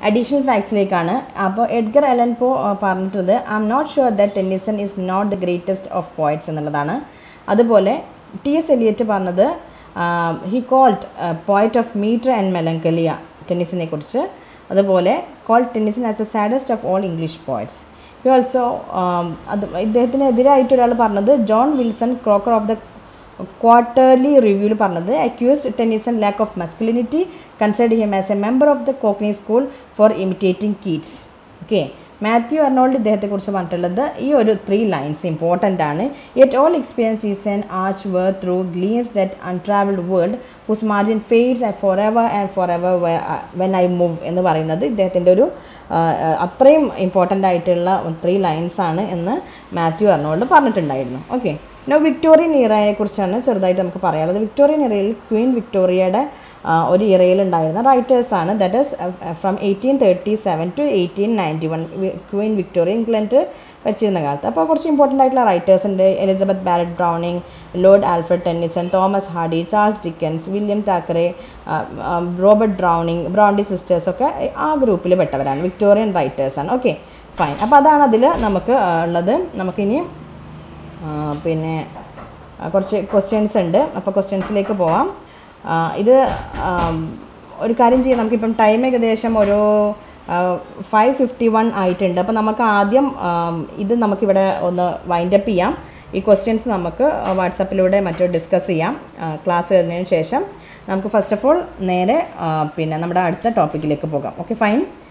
additional ഫാക്ട്സിലേക്കാണ് അപ്പോൾ Edgar Ellen Poe ആ, പറഞ്ഞിട്ടുള്ളത് I'm not sure that Tennyson is not the greatest of poets എന്നുള്ളതാണ് അതുപോലെ T S Eliot പറഞ്ഞത് he called poet of metre and melancholia ടെന്നിസിനെ കുറിച്ച് അതുപോലെ called Tennyson as a saddest of all English poets he also അത് ഇദ്ദേഹത്തിന് എതിരായിട്ട് ഒരാൾ പറഞ്ഞത് John Wilson Croker of the quarterly റിവ്യൂവിൽ പറഞ്ഞത് accuse Tennyson lack of masculinity consider him as a member of the Cockney school for imitating Keats okay Matthew Arnold ഇദ്ദേഹത്തെക്കുറിച്ച് പറഞ്ഞിട്ടുള്ളത് ഈ ഒരു ത്രീ ലൈൻസ് ഇമ്പോർട്ടൻ്റ് ആണ് yet all experience is an arch where through gleams that untravelled world whose margin fades and for ever and for ever when I move എന്ന് പറയുന്നത് ഇദ്ദേഹത്തിൻ്റെ ഒരു ആ, ആ, അത്രയും ഇമ്പോർട്ടൻ്റ് ആയിട്ടുള്ള ത്രീ ലൈൻസ് ആണ് എന്ന് മാത്യു അർണോൾഡ് പറഞ്ഞിട്ടുണ്ടായിരുന്നു ഓക്കെ നോ വിക്ടോറിയൻ ഇറയെ കുറിച്ചാണ് ചെറുതായിട്ട് നമുക്ക് പറയാനുള്ളത് വിക്ടോറിയൻ ഇറയിൽ ക്വീൻ വിക്ടോറിയയുടെ ആ, ഒരു ഇറയിലുണ്ടായിരുന്ന റൈറ്റേഴ്സാണ് that is from eighteen thirty seven to eighteen ninety one queen Victoria England ഭരിച്ചിരുന്ന കാലത്ത് അപ്പോൾ കുറച്ച് ഇമ്പോർട്ടൻ്റ് ആയിട്ടുള്ള റൈറ്റേഴ്സ് ഉണ്ട് Elizabeth Barrett Browning Lord Alfred Tennyson Thomas Hardy Charles Dickens William Thackeray Robert Browning Bronte sisters ഒക്കെ ആ ഗ്രൂപ്പിൽ പെട്ടവരാണ് വിക്ടോറിയൻ റൈറ്റേഴ്സാണ് ഓക്കെ ഫൈൻ അപ്പോൾ അതാണ് അതിൽ നമുക്ക് ആ, ഉള്ളത് നമുക്കിനി ആ, പിന്നെ ആ, കുറച്ച് ക്വസ്റ്റ്യൻസ് ഉണ്ട് അപ്പോൾ ക്വസ്റ്റ്യൻസിലേക്ക് പോവാം ആ, ഇത് ആം, ഒരു കാര്യം ചെയ്യാം നമുക്കിപ്പം ടൈം ഏകദേശം ഒരു ഫൈവ് ഫിഫ്റ്റി വൺ ആയിട്ടുണ്ട് അപ്പോൾ നമുക്ക് ആദ്യം ആം, ഇത് നമുക്കിവിടെ ഒന്ന് വൈൻഡ് അപ്പ് ചെയ്യാം ഈ ക്വസ്റ്റ്യൻസ് നമുക്ക് വാട്സപ്പിലൂടെ മറ്റോ ഡിസ്കസ് ചെയ്യാം ക്ലാസ് കഴിഞ്ഞതിന് ശേഷം നമുക്ക് ഫസ്റ്റ് ഓഫ് ഓൾ നേരെ ആ, പിന്നെ നമ്മുടെ അടുത്ത ടോപ്പിക്കിലേക്ക് പോകാം ഓക്കെ ഫൈൻ